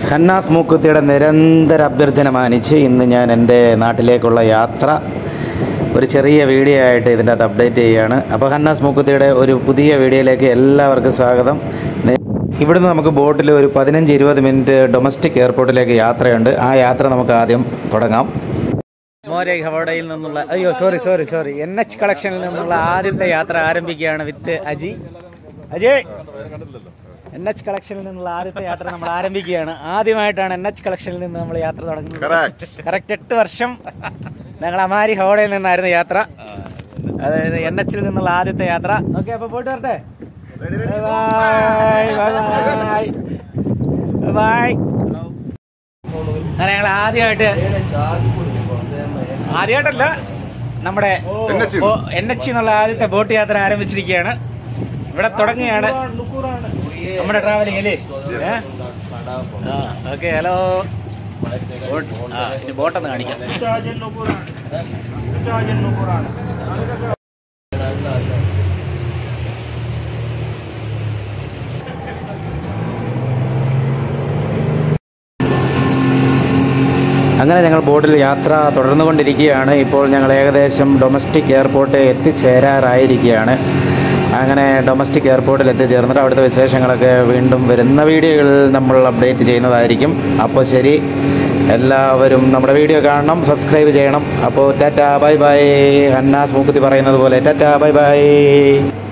ഹന്നാസ് മൂക്കുത്തിയുടെ നിരന്തര അഭ്യർത്ഥന മാനിച്ച് ഇന്ന് ഞാൻ എൻ്റെ നാട്ടിലേക്കുള്ള യാത്ര ഒരു ചെറിയ വീഡിയോ ആയിട്ട് ഇതിൻ്റെ അകത്ത് അപ്ഡേറ്റ് ചെയ്യുകയാണ് അപ്പോൾ ഹന്നാസ് മൂക്കുത്തിയുടെ ഒരു പുതിയ വീഡിയോയിലേക്ക് എല്ലാവർക്കും സ്വാഗതം നെ- ഇവിടുന്ന് നമുക്ക് ബോട്ടിൽ ഒരു പതിനഞ്ച് ഇരുപത് മിനിറ്റ് ഡൊമസ്റ്റിക് എയർപോർട്ടിലേക്ക് യാത്രയുണ്ട് ആ യാത്ര നമുക്ക് ആദ്യം തുടങ്ങാം മോരെ ഹവടയിൽ നിന്നുള്ള അയ്യോ sorry sorry sorry N H കളക്ഷനിൽ നിന്നുള്ള ആദ്യത്തെ യാത്ര ആരംഭിക്കുകയാണ് with Aji Ajay N H കളക്ഷനിൽ നിന്നുള്ള ആദ്യത്തെ യാത്ര നമ്മൾ ആരംഭിക്കുകയാണ് ആദ്യമായിട്ടാണ് എൻ എച്ച് കളക്ഷനിൽ നിന്ന് നമ്മൾ യാത്ര തുടങ്ങുന്നത് കറക്റ്റ് എട്ട് വർഷം ഞങ്ങൾ അമാരി ഹോടയിൽ നിന്നായിരുന്നു യാത്ര അതായത് എൻ എച്ചിൽ നിന്നുള്ള ആദ്യത്തെ യാത്ര ഓക്കെ അപ്പൊ പോയിട്ട് വരട്ടെ ബൈ ബൈ ബൈ അങ്ങനെ ഞങ്ങൾ ആദ്യമായിട്ട് ആദ്യമായിട്ടല്ല നമ്മുടെ എൻ എച്ച് എന്നുള്ള ആദ്യത്തെ ബോട്ട് യാത്ര ആരംഭിച്ചിരിക്കുകയാണ് ഇവിടെ തുടങ്ങുകയാണ് നമ്മുടെ ട്രാവലിംഗ് അല്ലേ ഓക്കെ ഹലോ ആ ഇനി ബോട്ടൊന്ന് കാണിക്കാം അങ്ങനെ ഞങ്ങൾ ബോട്ടിൽ യാത്ര തുടർന്നുകൊണ്ടിരിക്കുകയാണ് ഇപ്പോൾ ഞങ്ങൾ ഏകദേശം ഡൊമസ്റ്റിക് എയർപോർട്ട് എത്തിച്ചേരാറായിരിക്കുകയാണ് അങ്ങനെ ഡൊമസ്റ്റിക് എയർപോർട്ടിൽ എത്തിച്ചേർന്നിട്ട് അവിടുത്തെ വിശേഷങ്ങളൊക്കെ വീണ്ടും വരുന്ന വീഡിയോകളിൽ നമ്മൾ അപ്ഡേറ്റ് ചെയ്യുന്നതായിരിക്കും അപ്പോൾ ശരി എല്ലാവരും നമ്മുടെ വീഡിയോ കാണണം സബ്സ്ക്രൈബ് ചെയ്യണം അപ്പോൾ ടാറ്റ ബൈ ബൈ ഹന്നാസ് മൂക്കുത്തി പറയുന്നത് പോലെ ടാറ്റ ബൈ ബൈ